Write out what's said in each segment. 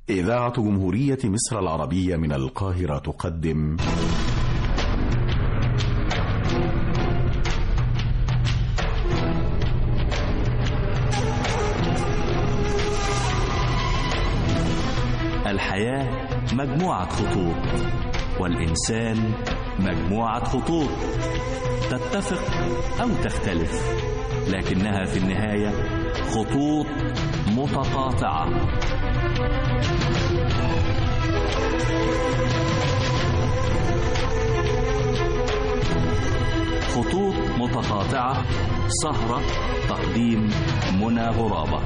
إذاعة جمهورية مصر العربية من القاهرة تقدم الحياة مجموعة خطوط والإنسان مجموعة خطوط تتفق أو تختلف لكنها في النهاية خطوط متقاطعة خطوط متقاطعة سهرة تقديم منى غرابة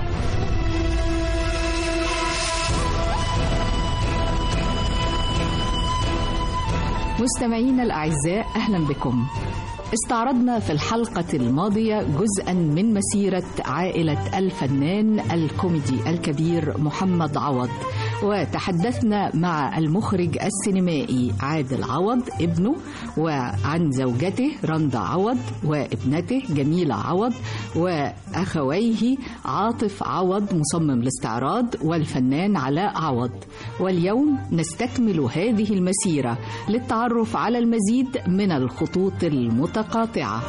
مستمعينا الأعزاء أهلا بكم استعرضنا في الحلقة الماضية جزءا من مسيرة عائلة الفنان الكوميدي الكبير محمد عوض وتحدثنا مع المخرج السينمائي عادل عوض ابنه وعن زوجته رندا عوض وابنته جميلة عوض وأخويه عاطف عوض مصمم الاستعراض والفنان علاء عوض واليوم نستكمل هذه المسيرة للتعرف على المزيد من الخطوط المتقاطعة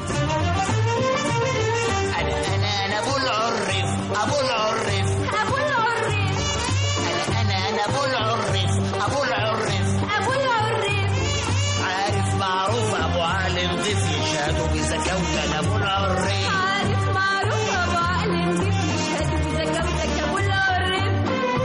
أنا أنا أنا أبو العرف أبو العرف أبو العريف أنا أنا أنا أبو العرف أبو العرف أبو العريف عارف معروف أبو عالم ضيف يشهدوا بزكاوة أنا أبو العرف عارف معروف أبو عقل نضيف يشهد بزكاوتك أبو العريف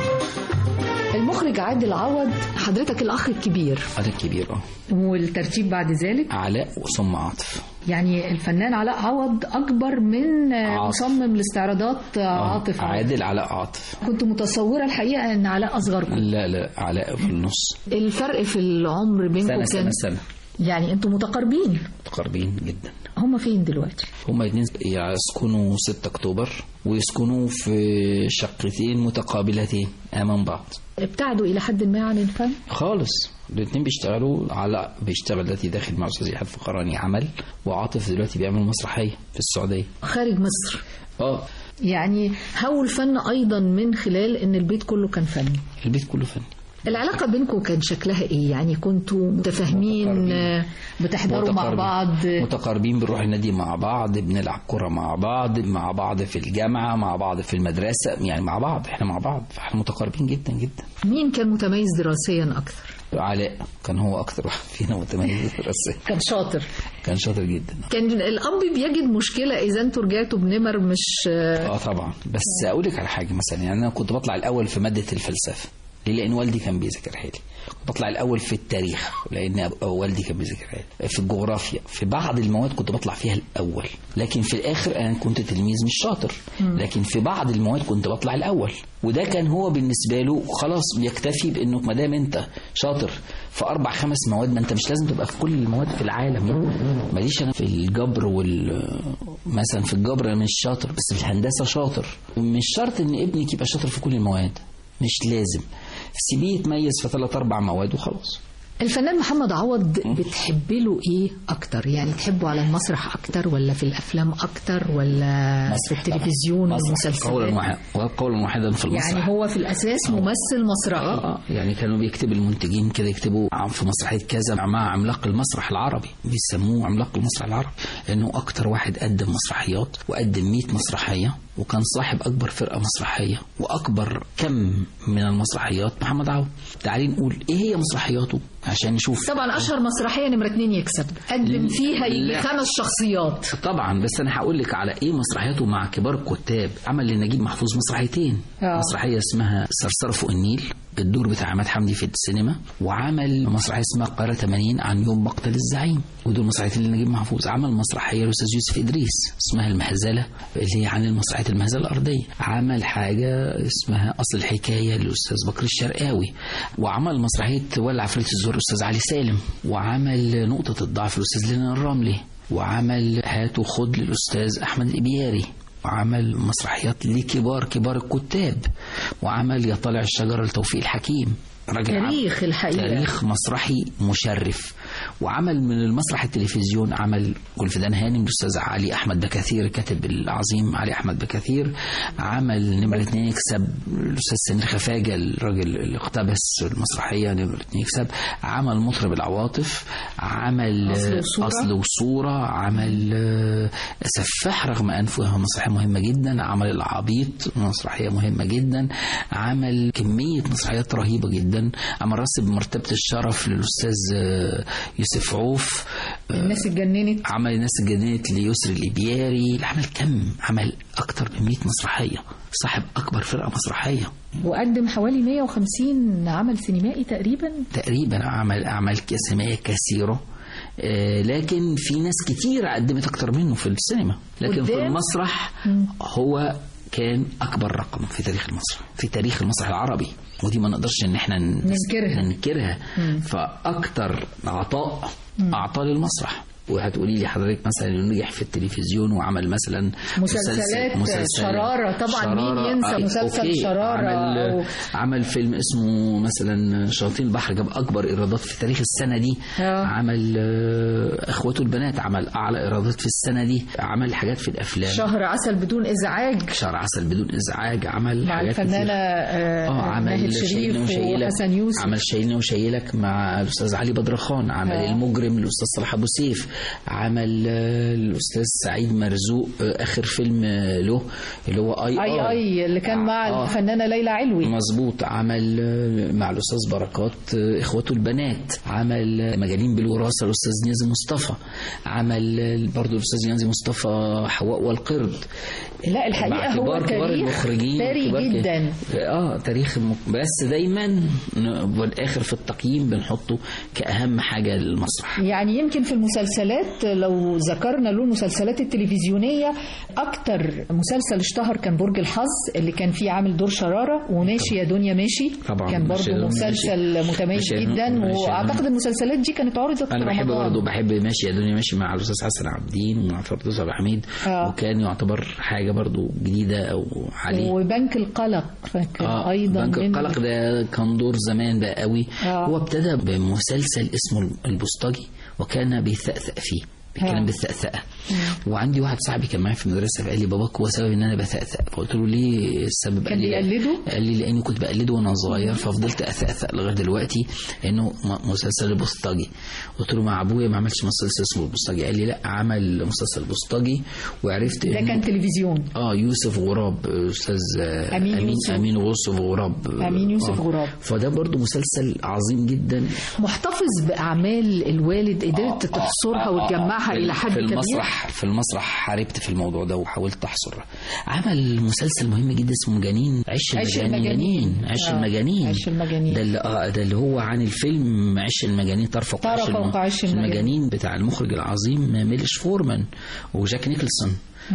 المخرج عادل عوض حضرتك الأخ الكبير أنا الكبير اه والترتيب بعد ذلك علاء ثم عاطف يعني الفنان علاء عوض أكبر من عاطف. مصمم الاستعراضات آه، عاطف عوض. عادل علاء عاطف كنت متصورة الحقيقة أن علاء أصغركم لا لا علاء في النص الفرق في العمر بينكم سنة كان سنة سنة يعني انتم متقاربين متقاربين جدا هم فين دلوقتي هما الاثنين يسكنوا 6 اكتوبر ويسكنوا في شقتين متقابلتين امام بعض ابتعدوا الى حد ما عن الفن خالص الاثنين بيشتغلوا علاء بيشتغل دلوقتي داخل مع استاذ يحيى الفقراني عمل وعاطف دلوقتي بيعمل مسرحيه في السعوديه خارج مصر اه يعني هو الفن ايضا من خلال ان البيت كله كان فني البيت كله فني العلاقة بينكم كان شكلها ايه يعني كنتوا متفاهمين متقاربين. آه، بتحضروا مع متقاربين. بعض متقاربين بنروح النادي مع بعض بنلعب كرة مع بعض مع بعض في الجامعة مع بعض في المدرسة يعني مع بعض احنا مع بعض فاحنا متقاربين جدا جدا مين كان متميز دراسيا اكثر علاء كان هو اكتر واحد فينا متميز دراسيا كان شاطر كان شاطر جدا كان الاب بيجد مشكلة اذا انتوا رجعتوا بنمر مش آه، اه طبعا بس اقول لك على حاجه مثلا يعني انا كنت بطلع الاول في ماده الفلسفه ليه لان والدي كان بيذاكرها لي كنت بطلع الاول في التاريخ لان أب- والدي كان بيذاكرها لي في الجغرافيا في بعض المواد كنت بطلع فيها الاول لكن في الاخر انا كنت تلميذ مش شاطر لكن في بعض المواد كنت بطلع الاول وده كان هو بالنسبه له خلاص بيكتفي بانه ما دام انت شاطر في اربع خمس مواد ما انت مش لازم تبقى في كل المواد في العالم ماليش انا في الجبر وال مثلا في الجبر انا مش شاطر بس في الهندسه شاطر مش شرط ان ابنك يبقى شاطر في كل المواد مش لازم سيبيه يتميز في ثلاث اربع مواد وخلاص الفنان محمد عوض بتحب له ايه اكتر يعني تحبه على المسرح اكتر ولا في الافلام اكتر ولا في التلفزيون مسرح. والمسلسلات قولا واحدا قولا واحدا في المسرح يعني هو في الاساس ممثل مسرحي اه اه يعني كانوا بيكتب المنتجين كده يكتبوا عم- في مسرحيه كذا مع عملاق المسرح العربي بيسموه عملاق المسرح العربي لانه اكتر واحد قدم مسرحيات وقدم 100 مسرحيه وكان صاحب اكبر فرقه مسرحيه واكبر كم من المسرحيات محمد عوض تعالي نقول ايه هي مسرحياته عشان نشوف طبعا اشهر مسرحيه نمره اتنين يكسب قدم فيها يجي لا. خمس شخصيات طبعا بس انا هقول لك على ايه مسرحياته مع كبار الكتاب عمل لنجيب محفوظ مسرحيتين آه. مسرحيه اسمها صرصره فوق النيل بالدور بتاع عماد حمدي في السينما وعمل مسرحيه اسمها القاهره 80 عن يوم مقتل الزعيم ودول مسرحيتين لنجيب محفوظ عمل مسرحيه للاستاذ يوسف ادريس اسمها المهزله اللي هي عن المسرحيه المهزله الارضيه عمل حاجه اسمها اصل الحكايه للاستاذ بكر الشرقاوي وعمل مسرحيه ولع عفريت الزور الاستاذ علي سالم وعمل نقطه الضعف الاستاذ لينا الرملي وعمل هات وخد للاستاذ احمد الابياري وعمل مسرحيات لكبار كبار الكتاب وعمل يا طالع الشجرة لتوفيق الحكيم راجل عم- تاريخ الحقيقة. تاريخ مسرحي مشرف وعمل من المسرح التلفزيون عمل جولفدان هانم الاستاذ علي احمد بكثير الكاتب العظيم علي احمد بكثير عمل نمره اتنين يكسب الاستاذ سمير خفاجه الراجل اللي اقتبس المسرحيه نمره اتنين يكسب عمل مطرب العواطف عمل أصل وصورة. اصل وصوره عمل آه، سفاح رغم انفه مسرحيه مهمه جدا عمل العبيط مسرحيه مهمه جدا عمل كميه مسرحيات رهيبه جدا عمل راس بمرتبه الشرف للاستاذ آه، يوسف عوف آه، الناس اتجننت عمل الناس الجنات ليسري الإبياري عمل كم عمل أكتر من 100 مسرحية صاحب أكبر فرقة مسرحية وقدم حوالي 150 عمل سينمائي تقريبا تقريبا عمل أعمال سينمائية كثيرة آه، لكن في ناس كتير قدمت أكتر منه في السينما لكن في قدام؟ المسرح هو كان أكبر رقم في تاريخ المسرح في تاريخ المسرح العربي ودي ما نقدرش ان احنا ن- ننكرها. ننكرها فاكتر عطاء اعطاه للمسرح وهتقولي لي حضرتك مثلا انه نجح في التلفزيون وعمل مثلا مسلسلات شرارة. طبعا مين ينسى مسلسل شرارة عمل, أو- عمل فيلم اسمه مثلا شياطين البحر جاب اكبر ايرادات في تاريخ السنه دي آه. عمل آه، اخواته البنات عمل اعلى ايرادات في السنه دي عمل حاجات في الافلام شهر عسل بدون ازعاج شهر عسل بدون ازعاج عمل مع حاجات الفنانة كتير. آه، اه عمل ناهد شريف شايلني وشايلك وحسن يوسف عمل شايلني وشايلك مع الاستاذ علي بدرخان عمل آه. المجرم الاستاذ صلاح ابو سيف عمل آه، الاستاذ سعيد مرزوق آه، اخر فيلم آه، له اللي هو اي اي اي اللي كان مع آه. الفنانة ليلى علوي مظبوط عمل آه، مع الاستاذ بركات آه، اخواته البنات عمل آه، مجانين بالوراثه الاستاذ نيازي مصطفى عمل آه، برضه الاستاذ نيازي مصطفى حواء والقرد لا مع الحقيقة هو كبار كبار تاريخ المخرجين ثري كبار ك- جدا اه تاريخ الم... بس دايما ن- بالاخر في التقييم بنحطه كاهم حاجه للمسرح يعني يمكن في المسلسلات لو ذكرنا له المسلسلات التلفزيونية أكتر مسلسل اشتهر كان برج الحظ اللي كان فيه عامل دور شرارة وماشي يا دنيا ماشي طبعاً، كان ماشي يا برضه دنيا مسلسل ماشي. متميز ماشي يا دنيا- جدا ماشي يا وأعتقد دنيا. المسلسلات دي كانت عرضت في انا بحب رمضان. برضه بحب ماشي يا دنيا ماشي مع الاستاذ حسن عابدين ومع فردوس عبد الحميد آه. وكان يعتبر حاجه برضه جديده او عليه وبنك القلق فاكر اه أيضا بنك من- القلق ده كان دور زمان بقى قوي آه. هو ابتدى بمسلسل اسمه البوسطجي وكان بيثأثأ فيه بيتكلم آه. بالثأثأة وعندي واحد صاحبي كان معايا في المدرسه فقال لي باباك هو سبب ان انا بثأثأ فقلت له ليه السبب كان قال لي بيقلده؟ قال لي لاني كنت بقلده وانا صغير ففضلت اثأثأ لغايه دلوقتي انه م- مسلسل البوسطجي قلت له مع ابويا ما عملش مسلسل اسمه البوسطجي قال لي لا عمل مسلسل البوسطجي وعرفت ده إنه- كان تلفزيون اه يوسف غراب استاذ آه، أمين امين يوسف. امين يوسف غراب أمين يوسف آه. غراب. فده برضو مسلسل عظيم جدا محتفظ بأعمال الوالد قدرت تحصرها وتجمعها في- إلى حد في كبير المسرح في المسرح حاربت في الموضوع ده وحاولت احصر عمل مسلسل مهم جدا اسمه مجانين عش عش المجانين المجانين. عش آه، المجانين عش المجانين. ده اللي اه ده اللي هو عن الفيلم عش المجانين طرف طرف الم- فوق عش المجانين. المجانين بتاع المخرج العظيم ميلش فورمان وجاك نيكلسون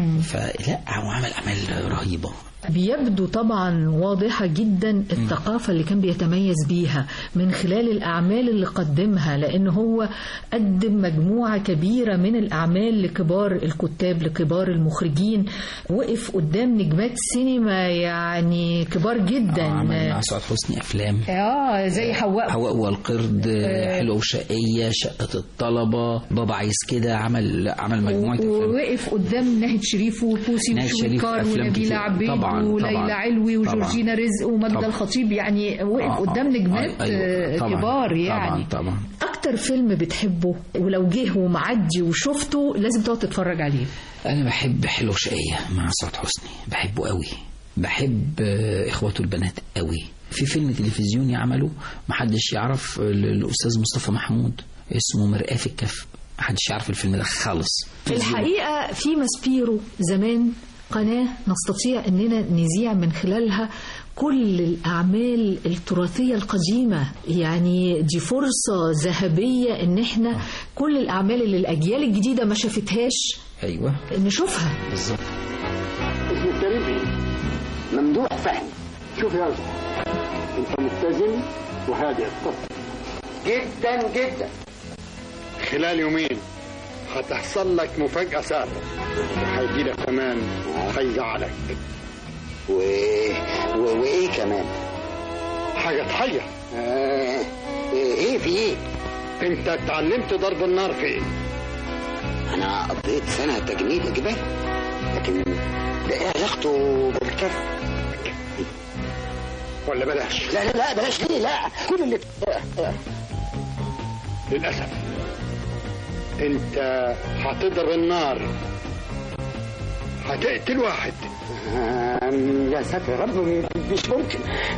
فلا هو عمل اعمال رهيبه بيبدو طبعا واضحة جدا الثقافة اللي كان بيتميز بيها من خلال الأعمال اللي قدمها لأن هو قدم مجموعة كبيرة من الأعمال لكبار الكتاب لكبار المخرجين وقف قدام نجمات سينما يعني كبار جدا عمل مع سعاد حسني افلام اه زي حواء حواء والقرد حلوة وشقية شقة الطلبة بابا عايز كده عمل لا عمل مجموعة أفلام ووقف قدام ناهد شريف وبوسي ناهد شريف وشويكار أفلام ونبيلة كتير. عبيد طبعاً، وليلى طبعاً. علوي طبعاً. وجورجينا رزق وماجدة طبعاً. الخطيب يعني وقف آه، قدام آه، نجمات آه، أيوة، آه، طبعاً، كبار يعني طبعا طبعا اكتر فيلم بتحبه ولو جه ومعدي وشفته لازم تقعد تتفرج عليه أنا بحب حلوة شقية مع سعاد حسني بحبه قوي بحب آه، إخواته البنات قوي في فيلم تلفزيوني عمله محدش يعرف ال- الأستاذ مصطفى محمود اسمه مرآة في الكف محدش يعرف الفيلم ده خالص الحقيقة في ماسبيرو زمان قناة نستطيع أننا نذيع من خلالها كل الأعمال التراثية القديمة يعني دي فرصة ذهبية أن احنا كل الأعمال اللي الأجيال الجديدة ما شافتهاش أيوه نشوفها بالظبط اسمه الكريم ايه؟ ممدوح فهمي شوف يا رجل انت متزن وهادئ الطف جدا جدا خلال يومين هتحصل لك مفاجأة سارة وهيجي لك كمان هيزعلك و... و... وايه كمان حاجة تحير آه، ايه في ايه انت اتعلمت ضرب النار فين انا قضيت سنه تجنيد جبال لكن ده ايه علاقته بالكف ولا بلاش لا لا لا بلاش ليه لا كل اللي للاسف انت هتضرب النار هتقتل واحد يا ساتر يا رب مش ممكن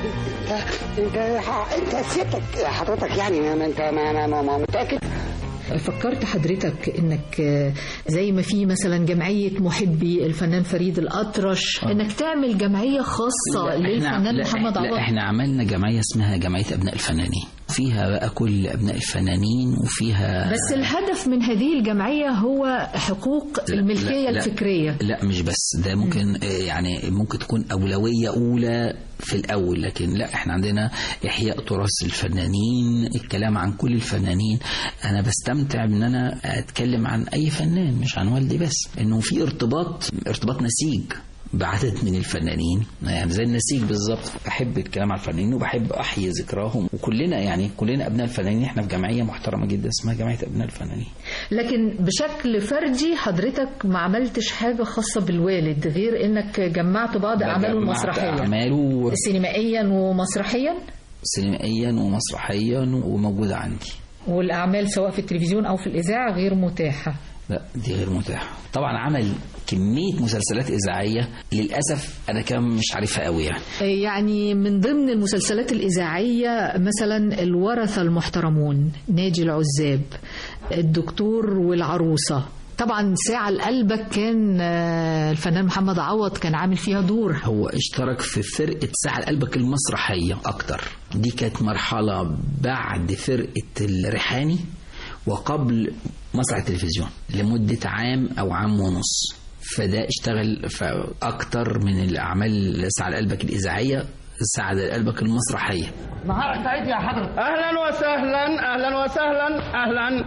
انت انت انت سيادتك حضرتك يعني ما انت ما ما ما, ما متاكد فكرت حضرتك انك آه، زي ما في مثلا جمعية محبي الفنان فريد الأطرش انك تعمل جمعية خاصة لا، إحنا- للفنان لا، محمد لا عوض احنا عملنا جمعيه اسمها جمعيه ابناء الفنانين فيها بقى كل ابناء الفنانين وفيها بس الهدف من هذه الجمعية هو حقوق لا، الملكية لا، لا. الفكرية لا مش بس ده ممكن آه، يعني ممكن تكون أولوية أولى في الأول لكن لا احنا عندنا إحياء تراث الفنانين الكلام عن كل الفنانين أنا بستمتع بأن أنا أتكلم عن أي فنان مش عن والدي بس إنه في ارتباط ارتباط نسيج بعدد من الفنانين يعني زي النسيج بالظبط بحب الكلام على الفنانين وبحب احيي ذكراهم وكلنا يعني كلنا ابناء الفنانين احنا في جمعيه محترمه جدا اسمها جمعيه ابناء الفنانين لكن بشكل فردي حضرتك ما عملتش حاجة خاصة بالوالد غير انك جمعت بعض أعماله جمعت المسرحية اعماله سينمائيا ومسرحيا سينمائيا ومسرحيا وموجودة عندي والأعمال سواء في التلفزيون أو في الإذاعة غير متاحة لا دي غير متاحة طبعا عمل كمية مسلسلات إذاعية للأسف أنا كمان مش عارفها قوي يعني يعني من ضمن المسلسلات الإذاعية مثلا الورثة المحترمون ناجي العزاب الدكتور والعروسة طبعا ساعة لقلبك كان آه، الفنان محمد عوض كان عامل فيها دور هو اشترك في فرقة ساعة قلبك المسرحية أكتر دي كانت مرحلة بعد فرقة الريحاني وقبل مسرح التلفزيون لمدة عام أو عام ونص فده اشتغل في أكتر من الأعمال ساعة قلبك الإذاعية ساعة قلبك المسرحية نهارك سعيد يا حضرتك اهلا وسهلا اهلا وسهلا اهلا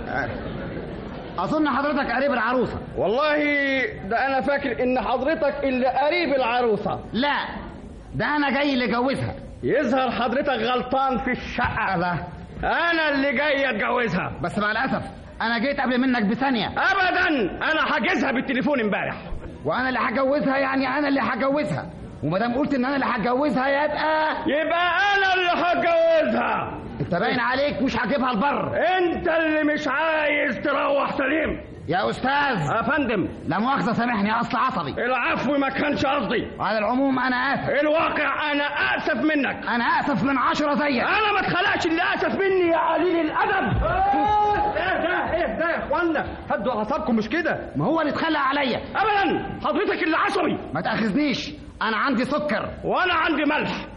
اظن حضرتك قريب العروسه والله ده انا فاكر ان حضرتك اللي قريب العروسه لا ده انا جاي لجوزها يظهر حضرتك غلطان في الشقه لا انا اللي جاي اتجوزها بس مع الاسف انا جيت قبل منك بثانيه ابدا انا حاجزها بالتليفون امبارح وانا اللي هجوزها يعني انا اللي هجوزها وما دام قلت ان انا اللي هتجوزها يبقى يبقى انا اللي هتجوزها انت باين عليك مش هجيبها البر انت اللي مش عايز تروح سليم يا استاذ يا فندم لا مؤاخذه سامحني اصل عصبي العفو ما كانش قصدي على العموم انا اسف الواقع انا اسف منك انا اسف من عشرة زيك انا ما اتخلقش اللي اسف مني يا قليل الادب ايه ده ايه ده يا اخوانا هدوا اعصابكم مش كده ما هو اللي اتخلق عليا ابدا حضرتك اللي عصبي ما تاخذنيش انا عندي سكر وانا عندي ملح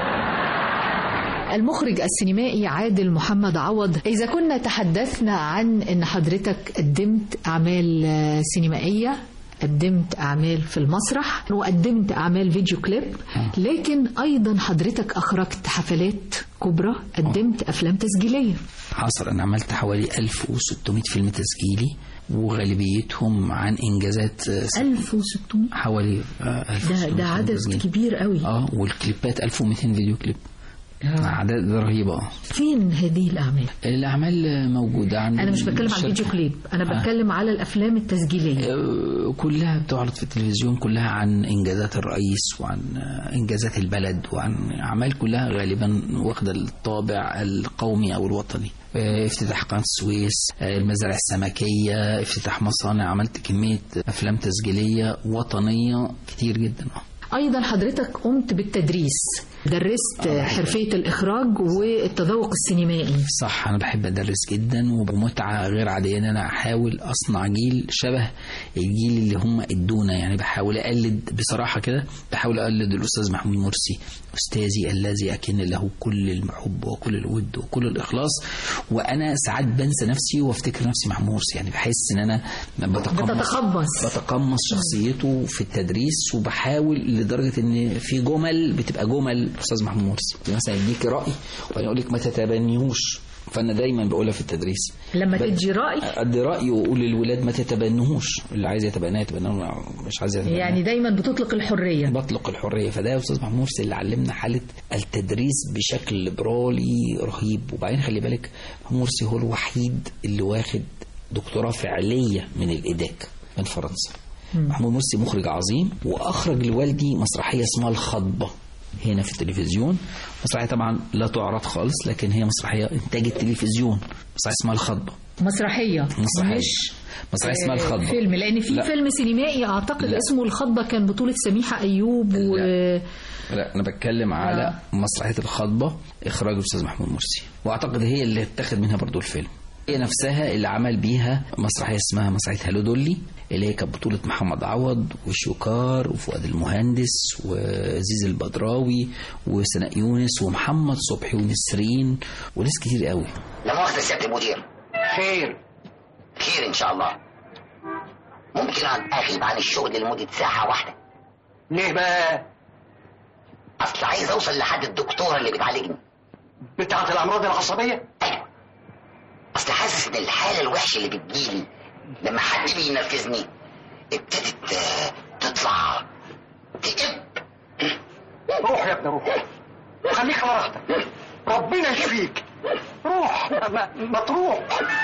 المخرج السينمائي عادل محمد عوض إذا كنا تحدثنا عن أن حضرتك قدمت أعمال آه، سينمائية قدمت أعمال في المسرح وقدمت أعمال فيديو كليب لكن أيضا حضرتك أخرجت حفلات كبرى قدمت أفلام تسجيلية حصل أنا عملت حوالي 1600 فيلم تسجيلي وغالبيتهم عن إنجازات آه، 1600 حوالي آه، ده, 1600 ده عدد تسجيل. كبير قوي اه والكليبات 1200 فيديو كليب اعداد رهيبه اه فين هذه الأعمال؟ الاعمال موجوده عند أنا مش بتكلم عن الشركة. الفيديو كليب أنا آه. بتكلم على الأفلام التسجيلية آه، كلها بتعرض في التلفزيون كلها عن انجازات الرئيس وعن آه، انجازات البلد وعن اعمال كلها غالبا واخده الطابع القومي او الوطني آه، افتتاح قناه السويس آه، المزارع السمكيه افتتاح مصانع عملت كميه افلام تسجيليه وطنيه كتير جدا آه. أيضا حضرتك قمت بالتدريس درست حرفية الإخراج والتذوق السينمائي صح انا بحب ادرس جدا وبمتعه غير عاديه ان انا احاول اصنع جيل شبه الجيل اللي هم ادونا يعني بحاول اقلد بصراحه كده بحاول اقلد الاستاذ محمود مرسي استاذي الذي اكن له كل الحب وكل الود وكل الاخلاص وانا ساعات بنسى نفسي وافتكر نفسي محمود مرسي يعني بحس ان انا بتقمص بتتقمص. بتقمص شخصيته في التدريس وبحاول لدرجه ان في جمل بتبقى جمل الاستاذ محمود مرسي مثلا يديك راي وبعدين يقول لك ما تتبنيهوش فانا دايما بقولها في التدريس لما ب- تدي رأي ادي رايي واقول للولاد ما تتبنوهوش اللي عايز يتبناه يتبناه مش عايز يتبناه يعني دايما بتطلق الحرية بطلق الحريه فده يا استاذ محمود مرسي اللي علمنا حاله التدريس بشكل ليبرالي رهيب وبعدين خلي بالك محمود مرسي هو الوحيد اللي واخد دكتوراه فعليه من الاداك من فرنسا محمود مرسي مخرج عظيم واخرج لوالدي مسرحيه اسمها الخطبه هنا في التلفزيون مسرحيه طبعا لا تعرض خالص لكن هي مسرحيه انتاج التلفزيون مسرحيه اسمها الخطبه مسرحية مسرحيه مش مسرحيه اسمها آه، الخطبه فيلم لأن في لا. فيلم سينمائي أعتقد لا. اسمه الخطبة كان بطولة سميحة أيوب و... لا انا بتكلم على مسرحيه الخطبه اخراج الاستاذ محمود مرسي واعتقد هي اللي اتخذ منها برضو الفيلم هي نفسها اللي عمل بيها مسرحيه اسمها مسرحيه هالو دولي اللي هي كانت بطوله محمد عوض وشوكار وفؤاد المهندس وزيز البدراوي وسناء يونس ومحمد صبحي ونسرين وناس كتير قوي لا مؤاخذة سيادة المدير خير خير إن شاء الله ممكن أغيب عن الشغل لمدة ساعة واحدة ليه بقى أصل عايز أوصل لحد الدكتورة اللي بتعالجني بتاعت الامراض العصبيه أيوة أصل حاسس إن الحالة الوحشة اللي بتجيلي لما حد بينرفزني ابتدت آه، تطلع تقب روح يا ابني روح خليك على راحتك ربنا يشفيك روح ما, ما تروح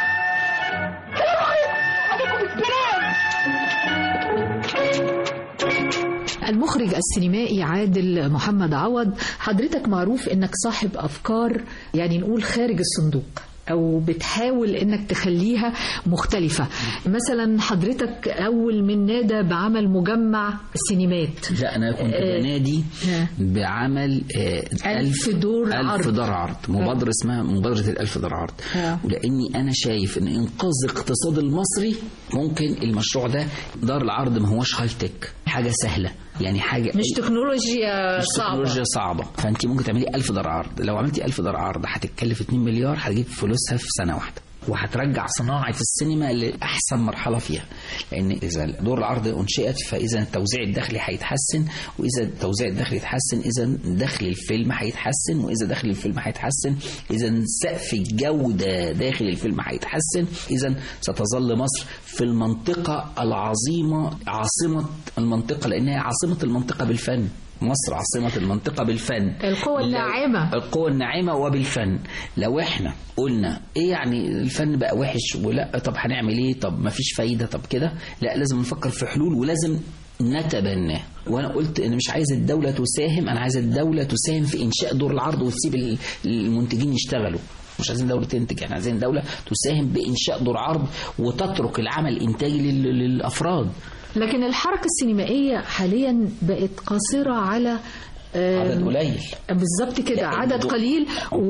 المخرج السينمائي عادل محمد عوض حضرتك معروف انك صاحب افكار يعني نقول خارج الصندوق او بتحاول انك تخليها مختلفة مثلا حضرتك اول من نادى بعمل مجمع سينمات لا انا كنت آه، بنادي آه. بعمل آه، ألف دور ألف عرض. دار عرض مبادرة اسمها مبادرة الألف دار عرض آه. ولأني أنا شايف إن إنقاذ الاقتصاد المصري ممكن المشروع ده دار العرض ما هوش هاي تك حاجة سهلة يعني حاجة مش تكنولوجيا مش صعبة تكنولوجيا صعبة فأنت ممكن تعملي ألف دار عرض لو عملتي ألف دار عرض هتتكلف 2 مليار هتجيب فلوسها في سنة واحدة وهترجع صناعة السينما لأحسن مرحلة فيها لأن إذا دور العرض أنشئت فإذا التوزيع الداخلي هيتحسن وإذا التوزيع الداخلي يتحسن إذا دخل الفيلم هيتحسن وإذا دخل الفيلم هيتحسن إذا سقف الجودة داخل الفيلم هيتحسن إذا ستظل مصر في المنطقة العظيمة عاصمة المنطقة لأنها عاصمة المنطقة بالفن مصر عاصمة المنطقة بالفن القوة لو- الناعمة. القوة الناعمة وبالفن لو احنا قلنا ايه يعني الفن بقى وحش ولا طب هنعمل ايه طب ما فيش فايدة طب كده لا لازم نفكر في حلول ولازم نتبناه وانا قلت ان مش عايز الدولة تساهم انا عايز الدولة تساهم في انشاء دور العرض وتسيب ال- المنتجين يشتغلوا مش عايزين دولة تنتج احنا عايزين دولة تساهم بإنشاء دور عرض وتترك العمل الإنتاجي لل- للأفراد لكن الحركة السينمائية حاليا بقت قاصرة على آم، عدد قليل بالظبط كده لا، عدد الدو- قليل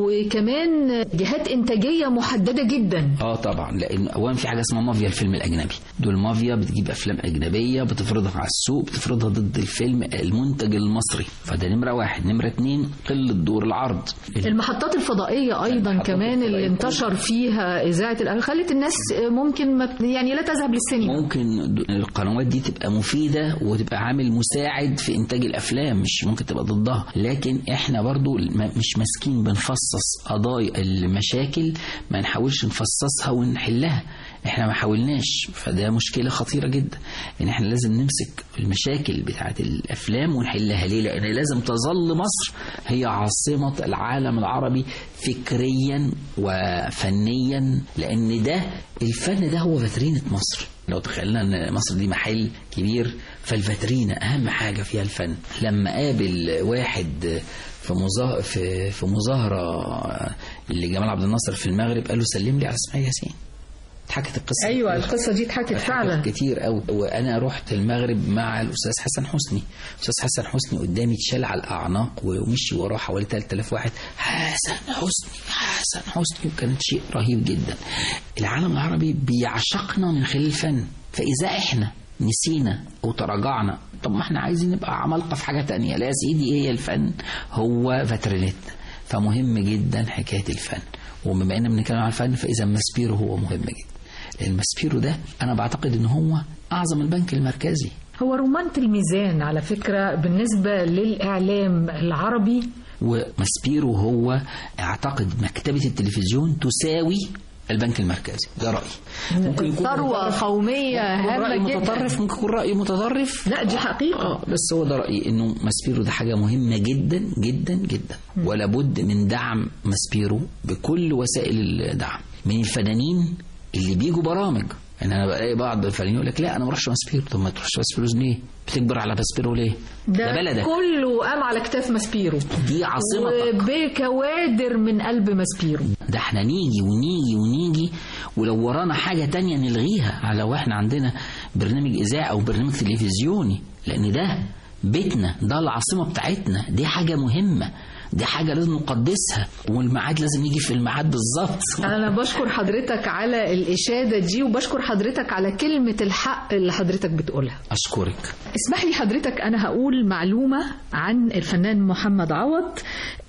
وكمان جهات إنتاجية محددة جدا اه طبعا لان اولا في حاجه اسمها مافيا الفيلم الاجنبي دول مافيا بتجيب افلام اجنبيه بتفرضها على السوق بتفرضها ضد الفيلم المنتج المصري فده نمره واحد نمره اتنين قله دور العرض المحطات الفضائية أيضا المحطات كمان اللي الفضائية. انتشر فيها إذاعة الأهل خلت الناس ممكن ما يعني لا تذهب للسينما ممكن د- القنوات دي تبقى مفيدة وتبقى عامل مساعد في إنتاج الأفلام مش ممكن تبقى ضدها لكن إحنا برضو ما- مش ماسكين بنفصص قضايا المشاكل ما نحاولش نفصصها ونحلها احنا ما حاولناش فده مشكلة خطيرة جدا ان احنا لازم نمسك المشاكل بتاعت الافلام ونحلها ليه لان لازم تظل مصر هي عاصمة العالم العربي فكريا وفنيا لان ده الفن ده هو فاترينة مصر لو تخيلنا ان مصر دي محل كبير فالفاترينة اهم حاجة فيها الفن لما قابل واحد في مظاهرة في, في مظاهرة لجمال عبد الناصر في المغرب قال له سلم لي على اسماعيل ياسين اتحكت القصة أيوة القصة دي اتحكت فعلا كتير قوي وانا رحت المغرب مع الاستاذ حسن حسني الاستاذ حسن حسني قدامي اتشال على الاعناق ومشي وراه حوالي 3000 واحد حسن حسني حسن حسني وكانت شيء رهيب جدا العالم العربي بيعشقنا من خلال الفن فاذا احنا نسينا او تراجعنا طب ما احنا عايزين نبقى عمالقه في حاجه تانية لا يا سيدي هي الفن هو فاترينتنا فمهم جدا حكايه الفن وبما اننا بنتكلم عن الفن فاذا ماسبيرو هو مهم جدا الماسبيرو ده انا بعتقد ان هو اعظم البنك المركزي هو رمانة الميزان على فكرة بالنسبة للإعلام العربي وماسبيرو هو اعتقد مكتبة التلفزيون تساوي البنك المركزي ده رأيي ممكن يكون ثروة قومية يكون رأي هامة جدا متطرف ممكن يكون رأي متطرف لا دي حقيقة اه بس هو ده رأيي انه ماسبيرو ده حاجة مهمة جدا جدا جدا ولا بد من دعم ماسبيرو بكل وسائل الدعم من الفنانين اللي بيجوا برامج يعني انا بلاقي بعض الفنانين يقول لك لا انا ما اروحش ماسبيرو طب ما تروحش ماسبيرو ليه؟ بتكبر على ماسبيرو ليه؟ ده, بلدك كله قام على كتاف ماسبيرو دي عاصمتك وبكوادر من قلب ماسبيرو ده احنا نيجي ونيجي ونيجي ولو ورانا حاجة تانية نلغيها لو احنا عندنا برنامج إذاعة أو برنامج تلفزيوني لأن ده بيتنا ده العاصمة بتاعتنا دي حاجة مهمة دي حاجة لازم نقدسها والميعاد لازم يجي في الميعاد بالظبط أنا بشكر حضرتك على الإشادة دي وبشكر حضرتك على كلمة الحق اللي حضرتك بتقولها أشكرك اسمح لي حضرتك أنا هقول معلومة عن الفنان محمد عوض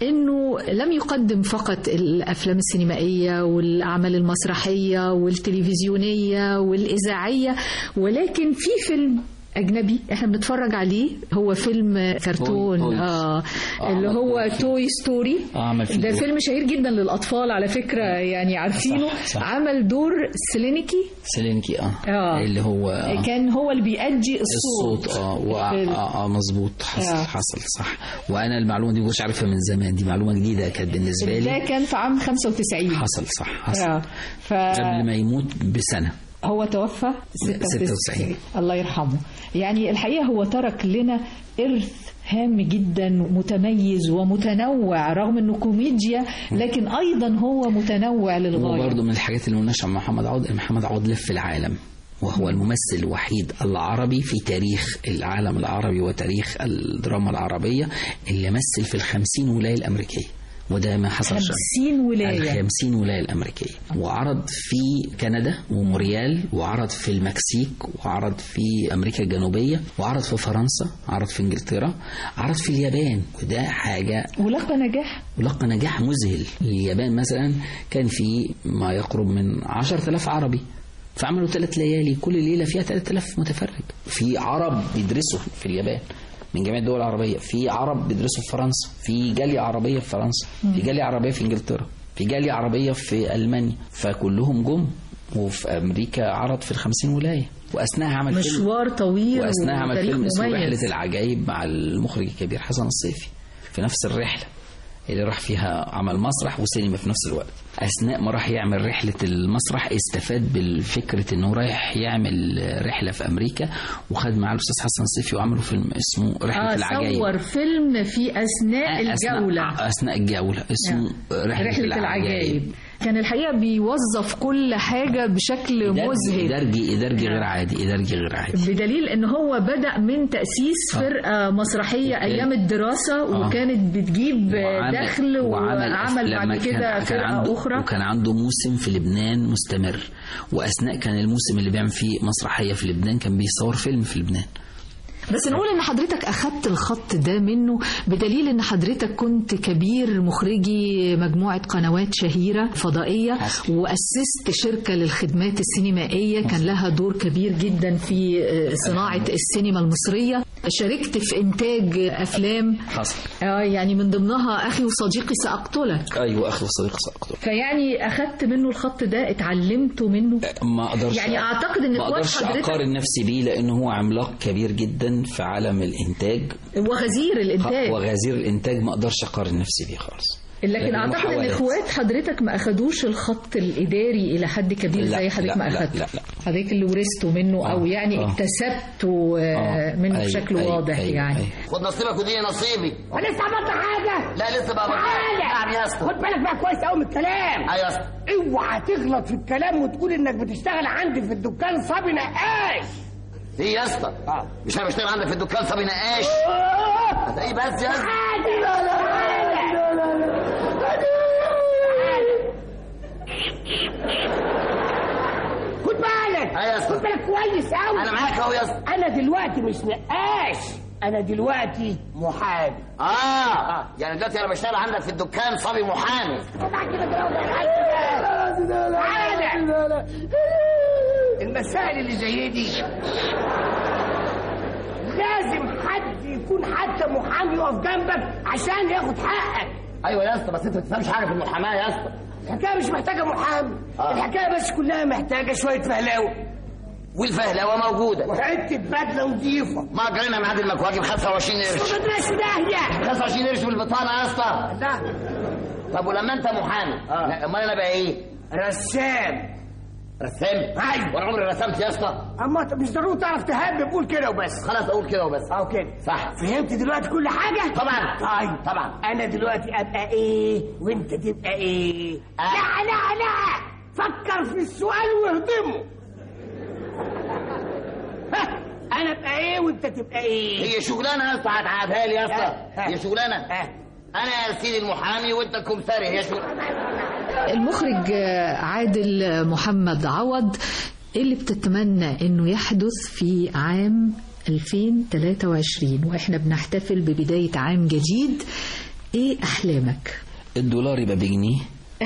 إنه لم يقدم فقط الأفلام السينمائية والأعمال المسرحية والتلفزيونية والإذاعية ولكن في فيلم أجنبي احنا بنتفرج عليه هو فيلم كرتون توي- توي. آه آه، اللي عمل هو فيلم. توي ستوري آه، عمل فيلم. ده فيلم شهير جدا للأطفال على فكرة يعني عارفينه صح، صح. عمل دور سلينيكي سيلينكي اه, آه. اللي هو آه. كان هو اللي بيأدي الصوت, الصوت اه و- في ال- اه, آه مظبوط حصل آه. حصل صح وانا المعلومه دي مش عارفها من زمان دي معلومه جديده كانت بالنسبه ده لي كان في عام 95 حصل صح حصل آه. ف... قبل ما يموت بسنه هو توفى 96 96. الله يرحمه يعني الحقيقة هو ترك لنا إرث هام جدا متميز ومتنوع رغم انه كوميديا لكن ايضا هو متنوع للغايه وبرضه من الحاجات اللي قلناش عن محمد عوض ان محمد عوض لف العالم وهو الممثل الوحيد العربي في تاريخ العالم العربي وتاريخ الدراما العربية اللي مثل في الخمسين ولاية الأمريكية وده ما حصلش 50 ولايه الخمسين ولاية الأمريكية وعرض في كندا وموريال وعرض في المكسيك وعرض في أمريكا الجنوبية وعرض في فرنسا عرض في إنجلترا عرض في اليابان وده حاجة ولقى نجاح ولقى نجاح مذهل اليابان مثلا كان في ما يقرب من 10000 عربي فعملوا ثلاث ليالي كل ليلة فيها 3000 متفرج في عرب بيدرسوا في اليابان من جميع الدول العربية في عرب بيدرسوا في فرنسا في جالية عربية في فرنسا في جالية عربية في انجلترا في جالية عربية في ألمانيا فكلهم جم وفي أمريكا عرض في الخمسين ولاية وأثناء عمل فيلم مشوار طويل واثناء عمل وتاريخ فيلم اسمه مميز. رحله العجائب مع المخرج الكبير حسن الصيفي في نفس الرحله اللي راح فيها عمل مسرح وسينما في نفس الوقت اثناء ما راح يعمل رحله المسرح استفاد بالفكره انه رايح يعمل رحله في امريكا وخد معاه الاستاذ حسن الصيفي وعملوا فيلم اسمه رحله اه العجائب صور فيلم في اثناء الجوله اثناء, أثناء الجوله اسمه رحله, رحله العجائب كان الحقيقه بيوظف كل حاجه بشكل مذهل إدارجي إدارجي غير عادي إدارجي غير عادي بدليل ان هو بدا من تاسيس آه. فرقه مسرحيه وكان- ايام الدراسه آه. وكانت بتجيب وعمل- دخل وعمل وعمل أف- لما بعد كان- كده كان فرقه عنده اخرى وكان عنده موسم في لبنان مستمر واثناء كان الموسم اللي بيعمل فيه مسرحيه في لبنان كان بيصور فيلم في لبنان بس نقول ان حضرتك اخدت الخط ده منه بدليل ان حضرتك كنت كبير مخرجي مجموعه قنوات شهيره فضائيه حصل. واسست شركه للخدمات السينمائيه كان لها دور كبير جدا في آه، صناعه السينما المصريه شاركت في انتاج افلام حصل آه، يعني من ضمنها اخي وصديقي ساقتلك ايوه اخي وصديق سأقتل فيعني اخدت منه الخط ده اتعلمته منه ما اقدرش يعني اعتقد ان ما اخوات اقدرش حضرتك اقارن نفسي بيه لانه هو عملاق كبير جدا في عالم الانتاج وغزير الانتاج وغزير الانتاج ما اقدرش اقارن نفسي بيه خالص لكن لكن اعتقد ان محاولات. اخوات حضرتك ما اخدوش الخط الاداري الى حد كبير لا، زي حضرتك لا، ما لا، اخدته لا، لا. حضرتك اللي ورثته منه او آه، يعني آه. اكتسبته آه، آه، منه أيوة، بشكل أيوة، واضح أيوة، يعني أيوة. خد نصيبك ودي نصيبي ولسه عملت حاجه لا لسه بقى تعالى نعم يا اسطى خد بالك بقى كويس قوي من الكلام ايوه يا اسطى اوعى تغلط في الكلام وتقول انك بتشتغل عندي في الدكان صبي نقاش ايه يا اسطى مش انا بشتغل عندك في الدكان صبي نقاش آه. ايه بس يا اسطى تعالى لا لا خد بالك أيوة يا أسطى. خد بالك كويس قوي انا معاك اهو يا اسطى انا دلوقتي مش نقاش انا دلوقتي محامي اه يعني دلوقتي انا بشتغل عندك في الدكان صبي محامي تعالى كده تعالى المسائل اللي زي دي لازم حد يكون حتى محامي يقف جنبك عشان ياخد حقك ايوه يا اسطى بس انت ما تفهمش حاجه في المحاماه يا اسطى الحكايه مش محتاجه محامي آه. الحكايه بس كلها محتاجه شويه فهلاوه والفهلوه موجوده وحته بدله نظيفه ما جرينا ميعاد المكواجي ب 25 قرش ما تدرس داهيه 25 قرش بالبطانه يا اسطى لا طب ولما انت محامي آه. لا، امال انا بقى ايه؟ رسام رسام أيوة. وانا عمري رسمت يا اسطى اما انت مش ضروري تعرف تهبب قول كده وبس خلاص اقول كده وبس اه كده صح فهمت دلوقتي كل حاجه طبعا طيب طبعا انا دلوقتي ابقى ايه وانت تبقى ايه آه. لا لا لا فكر في السؤال واهضمه ها، انا ابقى ايه وانت تبقى ايه هي شغلانه يا اسطى هتعبها لي يا آه. اسطى آه. هي شغلانه آه. انا يا سيدي المحامي وانت الكمثري هي شغلانه المخرج آه، عادل محمد عوض إيه اللي بتتمنى انه يحدث في عام 2023 واحنا بنحتفل ببداية عام جديد ايه احلامك الدولار يبقى بجنيه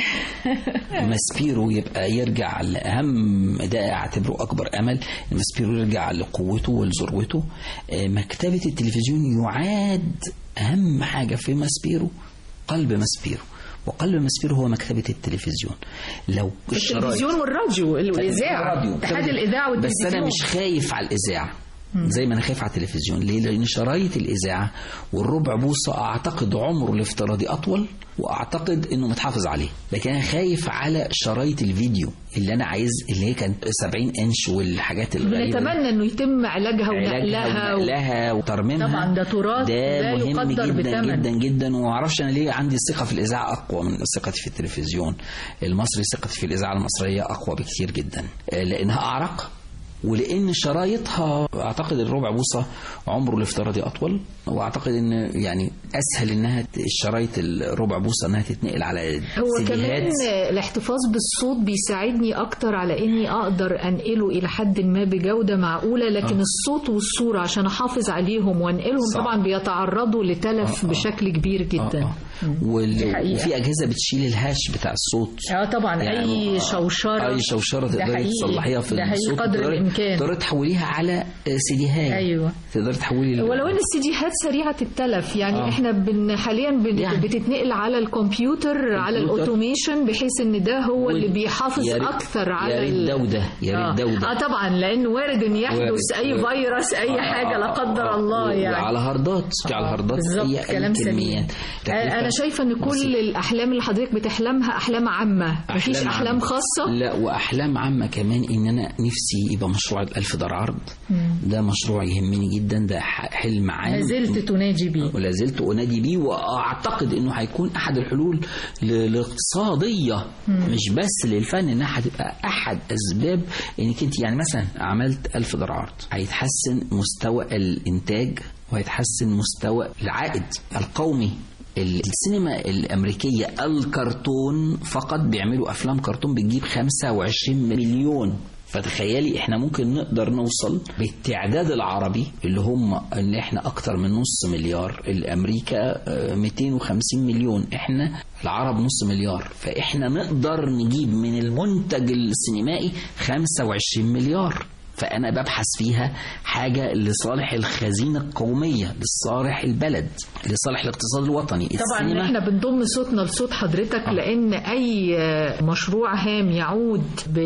ماسبيرو يبقى يرجع لأهم ده اعتبره أكبر أمل إن ماسبيرو يرجع لقوته ولذروته آه، مكتبة التلفزيون يعاد أهم حاجة في ماسبيرو قلب ماسبيرو وقلب ماسبيرو هو مكتبة التلفزيون لو الشرايط- التلفزيون والراديو الاذاعه الراديو. اتحاد الاذاعه بس والتلفزيون انا مش خايف على الاذاعه زي ما انا خايف على التلفزيون ليه لان شرايط الاذاعه والربع بوصه اعتقد عمره الافتراضي اطول واعتقد انه متحافظ عليه لكن انا خايف على شرايط الفيديو اللي انا عايز اللي هي كانت 70 انش والحاجات الغريبه دي. بنتمنى انه يتم علاجها ونقلها و... ونقلها وترميمها طبعا ده تراث ده لا مهم يقدر جدا بثمن. جدا جدا ومعرفش انا ليه عندي الثقه في الاذاعه اقوى من ثقتي في التلفزيون المصري ثقتي في الاذاعه المصريه اقوى بكثير جدا آه، لانها اعرق ولان شرايطها اعتقد الربع بوصه عمره الافتراضي اطول واعتقد ان يعني اسهل انها ت- الشرايط الربع بوصه انها تتنقل على هو كمان سيديهات الاحتفاظ بالصوت بيساعدني اكتر على اني اقدر انقله الى حد ما بجوده معقوله لكن آه. الصوت والصوره عشان احافظ عليهم وانقلهم صعب. طبعا بيتعرضوا لتلف آه، آه. بشكل كبير جدا آه، آه. وال... دي حقيقة. وفي اجهزه بتشيل الهاش بتاع الصوت اه طبعا يعني اي آه، شوشره اي شوشره ده تقدري حقيقي. تصلحيها في ده حقيقي الصوت قدر تقدري- الامكان تقدري تحوليها على سيديهات أيوة. تقدري تحولي ولو ان السيديهات سريعه التلف يعني آه. آه. احنا بن حاليا بن يعني. بتتنقل على الكمبيوتر على الاوتوميشن بحيث ان ده هو اللي بيحافظ يا ريت- اكثر على يا ريت ال- ده وده يا آه. ريت ده وده اه طبعا لان وارد ان يحدث وارد. اي وارد. فيروس اي آه، حاجه آه، لا قدر آه، الله و- يعني وعلى هاردات على هاردات بالظبط أي- أي كلام سليم كميات. آه، انا تكلفة شايفه ان كل بسيطة. الاحلام اللي حضرتك بتحلمها احلام عامه مفيش أحلام احلام عامة. خاصه لا واحلام عامه كمان ان انا نفسي يبقى مشروع الألف دار عرض ده مشروع يهمني جدا ده ح- حلم عام ما زلت تناجي بيه ولا زلت انادي بيه واعتقد انه هيكون احد الحلول ل- لاقتصاديه مش بس للفن انها هتبقى احد اسباب انك انت يعني مثلا عملت ألف دار عرض هيتحسن مستوى الانتاج وهيتحسن مستوى العائد القومي ال- السينما الأمريكية الكرتون فقط بيعملوا أفلام كرتون بتجيب 25 مليون فتخيلي احنا ممكن نقدر نوصل بالتعداد العربي اللي هم ان احنا اكتر من نص مليار الامريكا آه، 250 مليون احنا العرب نص مليار فاحنا نقدر نجيب من المنتج السينمائي 25 مليار فأنا ببحث فيها حاجة لصالح الخزينة القومية لصالح البلد لصالح الاقتصاد الوطني طبعا السينما- احنا بنضم صوتنا لصوت حضرتك لان اي مشروع هام يعود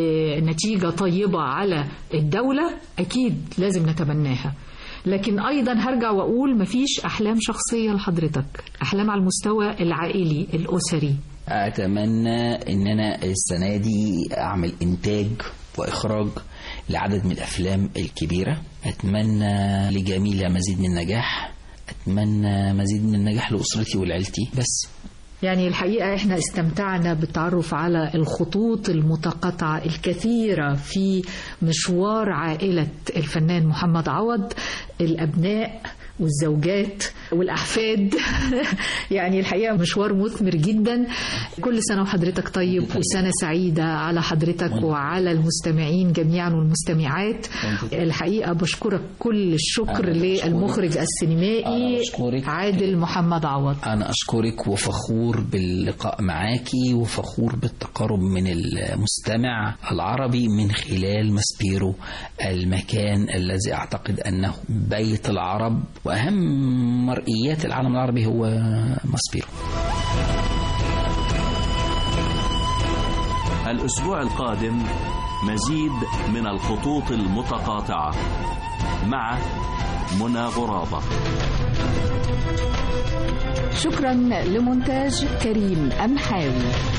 بنتيجه طيبه على الدوله اكيد لازم نتبناها لكن ايضا هرجع واقول مفيش احلام شخصيه لحضرتك احلام على المستوى العائلي الاسري أتمنى إن أنا السنة دي أعمل إنتاج وإخراج لعدد من الأفلام الكبيرة أتمنى لجميلة مزيد من النجاح أتمنى مزيد من النجاح لأسرتي ولعيلتي بس يعني الحقيقة احنا استمتعنا بالتعرف على الخطوط المتقاطعة الكثيرة في مشوار عائلة الفنان محمد عوض الأبناء والزوجات والأحفاد يعني الحقيقة مشوار مثمر جدا كل سنة وحضرتك طيب وسنة سعيدة على حضرتك وعلى المستمعين جميعا والمستمعات الحقيقة بشكرك كل الشكر للمخرج السينمائي عادل محمد عوض أنا أشكرك وفخور باللقاء معاكي وفخور بالتقارب من المستمع العربي من خلال ماسبيرو المكان الذي أعتقد أنه بيت العرب وأهم مرئيات العالم العربي هو ماسبيرو الأسبوع القادم مزيد من الخطوط المتقاطعة مع منى غرابة شكرا لمونتاج كريم أمحاوي